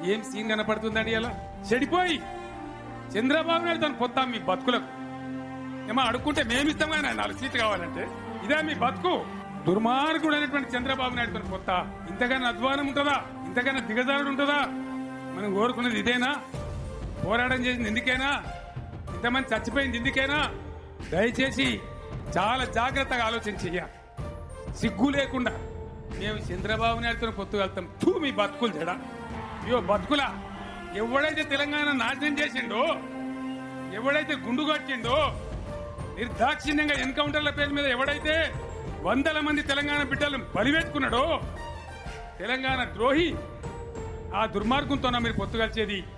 ఏం సీన్ కనపడుతుందండి అలా చెడిపోయి చంద్రబాబు నాయుడు తను పొత్తాం మీ బతుకులకు ఏమో అడుక్కుంటే మేమిస్తాం కానీ నాలుగు సీట్లు కావాలంటే ఇదే మీ బతుకు దుర్మార్గుడు అనేటువంటి చంద్రబాబు నాయుడు తన పొత్త ఇంతకన్నా అధ్వానం ఉంటుందా ఇంతకన్నా దిగజారుడు ఉంటుందా మనం కోరుకున్నది ఇదేనా పోరాటం చేసింది ఎందుకేనా ఇంతమంది చచ్చిపోయింది ఎందుకేనా దయచేసి చాలా జాగ్రత్తగా ఆలోచన చెయ్యాలి సిగ్గు లేకుండా మేము చంద్రబాబు నాయుడుతో పొత్తు వెళ్తాం తూ మీ బతుకులు జడ అయ్యో బతుకులా ఎవడైతే తెలంగాణ నాశనం చేసిండో ఎవడైతే గుండు కొట్టిండో నిర్దాక్షిణ్యంగా ఎన్కౌంటర్ల పేరు మీద ఎవడైతే వందల మంది తెలంగాణ బిడ్డలను బలిపెట్టుకున్నాడో తెలంగాణ ద్రోహి ఆ దుర్మార్గంతో మీరు పొత్తు కలిసేది